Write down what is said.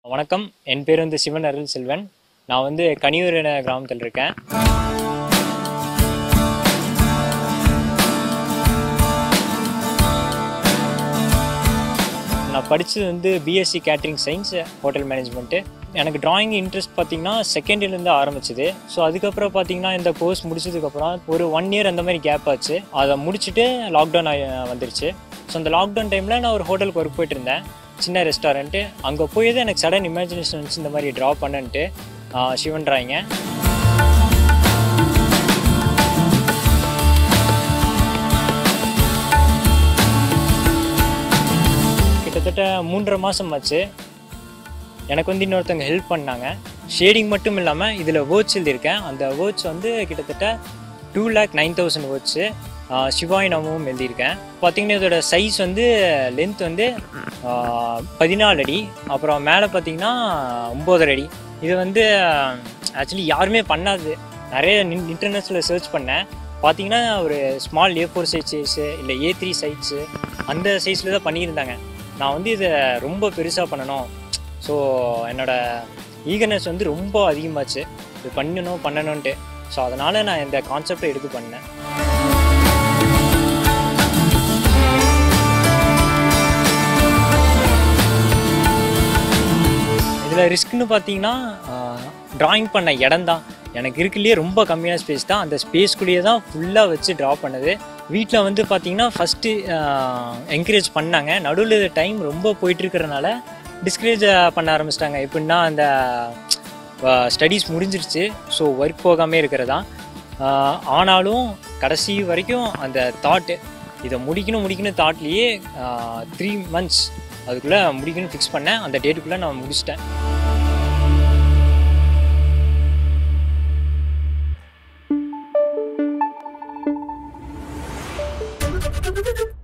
வணக்கம் என் பேர் வந்து சிவன் அருள் செல்வன் நான் வந்து கனியூர் என கிராமத்தில் இருக்கேன் நான் படித்தது வந்து BSc catering science hotel management எனக்கு டிராயிங் இன்ட்ரெஸ்ட் பார்த்தீங்கன்னா செகண்ட் இயர்லேருந்து ஆரம்பிச்சது ஸோ அதுக்கப்புறம் பார்த்தீங்கன்னா இந்த கோர்ஸ் முடிச்சதுக்கப்புறம் ஒரு ஒன் இயர் அந்த மாதிரி கேப் ஆச்சு அதை முடிச்சுட்டு லாக்டவுன் வந்துருச்சு ஸோ அந்த லாக்டவுன் டைமில் நான் ஒரு ஹோட்டலுக்கு ஒர்க் போயிட்டு இருந்தேன் சின்ன ரெஸ்டாரண்ட்டு அங்கே போய் தான் எனக்கு சடன் இமேஜினேஷன் வச்சு இந்த மாதிரி ட்ரா பண்ணன்ட்டு ஆஹ் சிவன் டிராயிங்க கிட்டத்தட்ட மூன்றரை மாதம் ஆச்சு எனக்கு வந்து இன்னொருத்தவங்க ஹெல்ப் பண்ணாங்க ஷேடிங் மட்டும் இல்லாமல் இதில் வேர்ட்ஸ் எழுதியிருக்கேன் அந்த வேர்ட்ஸ் வந்து கிட்டத்தட்ட two lakh nine thousand words சிவாய் நாமமும் எழுதியிருக்கேன் பார்த்தீங்கன்னா இதோட சைஸ் வந்து லென்த் வந்து ஆஹ், பதினாலு அடி அப்புறம் மேலே பார்த்தீங்கன்னா ஒம்போதரை அடி இது வந்து ஆக்சுவலி யாருமே பண்ணாது நிறைய இன்டர்நெட்டில் சர்ச் பண்ணேன் பார்த்தீங்கன்னா ஒரு ஸ்மால் ஏ ஃபோர் சைஸு இல்லை ஏ த்ரீ சைஸு அந்த சைஸில் தான் பண்ணியிருந்தாங்க நான் வந்து இதை ரொம்ப பெருசாக பண்ணணும் ஸோ என்னோட ஈகர்னஸ் வந்து ரொம்ப அதிகமாச்சு இது பண்ணணும் பண்ணணுன்ட்டு ஸோ அதனால் நான் இந்த கான்செப்டை எடுத்து பண்ணேன் இதில் ரிஸ்க்னு பார்த்தீங்கன்னா ட்ராயிங் பண்ண இடம் தான் எனக்கு இருக்குல்லையே ரொம்ப கம்மியான ஸ்பேஸ் தான் அந்த ஸ்பேஸ்க்குள்ளேயே தான் ஃபுல்லாக வச்சு ட்ரா பண்ணது வீட்டில் வந்து பார்த்தீங்கன்னா ஃபஸ்ட்டு என்கரேஜ் பண்ணாங்க நடுவில் டைம் ரொம்ப போயிட்டுருக்கிறனால டிஸ்கரேஜ் பண்ண ஆரம்பிச்சிட்டாங்க எப்படின்னா அந்த ஸ்டடீஸ் முடிஞ்சிருச்சு ஸோ ஒர்க் போகாமே இருக்கிறதா ஆனாலும் கடைசி வரைக்கும் அந்த தாட்டு இதை முடிக்கணும் முடிக்கணும் தாட்லேயே த்ரீ மந்த்ஸ் அதுக்குள்ளே முடிக்கணும்னு ஃபிக்ஸ் பண்ணேன் அந்த டேட்டுக்குள்ளே நான் முடிச்சிட்டேன் Thank you.